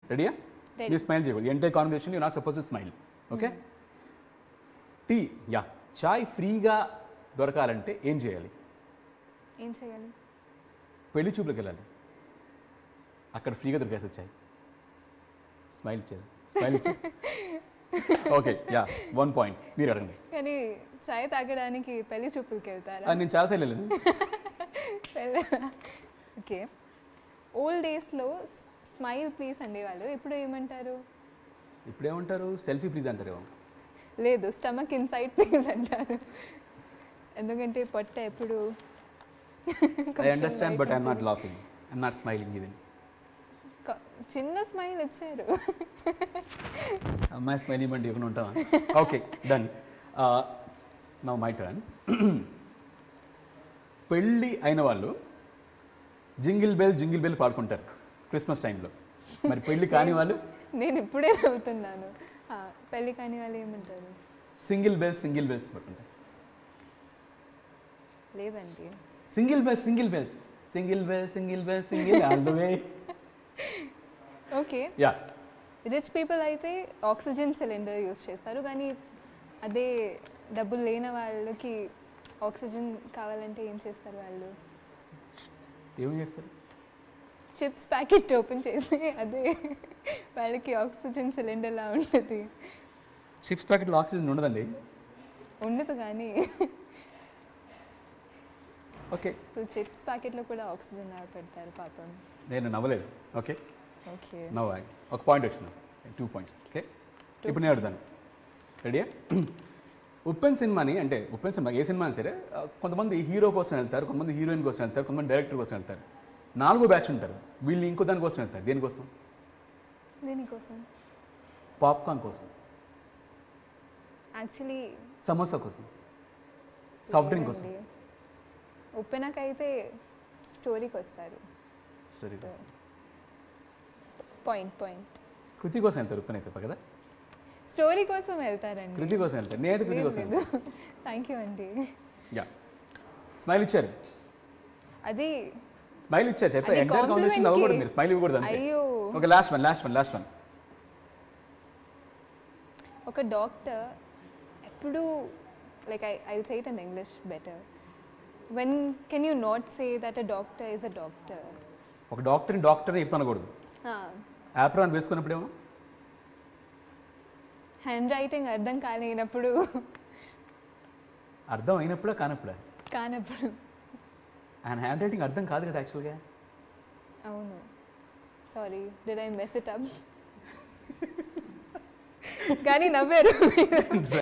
రెడీయా Ready. మీరు smile చేయకూడదు ఎంటే conversation you not suppose to smile okay tea yeah చాయ్ ఫ్రీగా దొరకాలంటే ఏం చేయాలి ఏం చేయాలి పెళ్లి చూపులకు వెళ్ళాలి అక్కడ ఫ్రీగా దొరికేస్తుంది చాయ్ స్మైల్ ఇచ్చారు స్మైల్ ఇచ్చారు ఓకే యా వన్ పాయింట్ మీరు అడగండి కానీ చాయ్ తాగడానికి పెళ్లి చూపులకి వెళ్తారా ఆ, నేను చాలాసార్లు వెళ్ళాను ఓకే ఓల్డ్ డేస్లో స్మైల్ ప్లీజ్ అనేవాళ్ళు ఇప్పుడు ఏమంటారు ఇప్పుడు ఏమంటారు సెల్ఫీ ప్లీజ్ అంటారు లేదు స్టమక్ ఇన్సైడ్ ప్లీజ్ అంటారు ఎందుకంటే పొట్ట ఎప్పుడు ఐ కొంచెం understand white but I'm not ఉంటుంది. Laughing I'm not smiling even కొ- చిన్న స్మైల్ ఇచ్చారు అమ్మాయి స్మైల్ ఇవ్వండి ఇవ్వకుండా ఉంటావా okay done now my turn పెళ్ళి అయిన వాళ్ళు జింగిల్ బెల్ జింగిల్ బెల్ పాడుకుంటారు క్రిస్మస్ టైంలో మరి పెళ్ళి కాని వాళ్ళు నేను ఇప్పుడే చదువుతున్నాను ఆ, పెళ్లి కాని వాళ్ళు ఏమంటారు సింగిల్ బెల్స్ సింగిల్ బెల్స్ పాడుకుంటారు లేదండి single bells single bells single bell single bell single all the way okay yeah rich people అయితే ఆక్సిజన్ సిలిండర్ యూస్ చేస్తారు కానీ అదే డబ్బులు లేని వాళ్ళకి ఆక్సిజన్ కావాలంటే ఏం చేస్తారు వాళ్ళు ఏం చేస్తారు చిప్స్ ప్యాకెట్ ఓపెన్ చేసి అదే వాళ్ళకి ఆక్సిజన్ సిలిండర్లా ఉంటుంది చిప్స్ ప్యాకెట్లో ఆక్సిజన్ ఉండదండి ఉండదు కానీ ఓకే ఇప్పుడు చిప్స్ ప్యాకెట్లో కూడా ఆక్సిజన్ పెడతారు పాపం నేను నవ్వలేదు ఓకే ఓకే నవ్వు ఒక పాయింట్ వచ్చిన టూ పాయింట్స్ ఓకే ఇప్పుడు నేను అడుగుతాను రెడీయా ఉప్పెన్ సినిమాని అంటే ఉప్పెన్ సినిమా ఏ సినిమా అయినా సరే ఆ, కొంతమంది హీరో కోసం వెళ్తారు కొంతమంది హీరోయిన్ కోసం వెళ్తారు కొంతమంది డైరెక్టర్ కోసం వెళ్తారు నాలుగో బ్యాచ్ ఉంటారు వీళ్ళు ఇంకో దాని కోసం వెళ్తారు దేనికోసం దీనికోసం పాప్కార్న్ కోసం యాక్చువల్లీ సమోసా కోసం సాఫ్ట్ డ్రింక్ కోసం ఉప్పెనకైతే స్టోరీకి వస్తారు స్టోరీ కోసం పాయింట్ పాయింట్ కృతి కోసం వెళ్తారు ఉప్పెన్ అయితే కదా స్టోరీ కోసం వెళ్తారండి కృతి కోసం వెళ్తారు నేనైతే కృతి కోసం లేదు థ్యాంక్ యూ అండి యా స్మైల్ ఇచ్చారు అది స్మైల్ ఇచ్చారు చెప్పారు అది ఎంటైర్ కాంబినేషన్ compliment నవ్వకూడదు కి. మీరు స్మైల్ ఇవ్వకూడదు అంతే అయ్యో okay last one last one last one ఒక డాక్టర్ ఎప్పుడు like I I say it in English better when can you not say that a doctor is a doctor ఒక డాక్టర్ని డాక్టర్ని ఎప్పుడు అనకూడదు యాప్రాన్ వేసుకున్నప్పుడేమో హ్యాండ్ రైటింగ్ అర్థం కాలేనప్పుడు అర్థం అయినప్పుడా కానప్పుడా కానప్పుడు ఆయన హ్యాండ్ రైటింగ్ అర్థం కాదు కదా యాక్చువల్గా అవును sorry did I mess it up కానీ నవ్వారు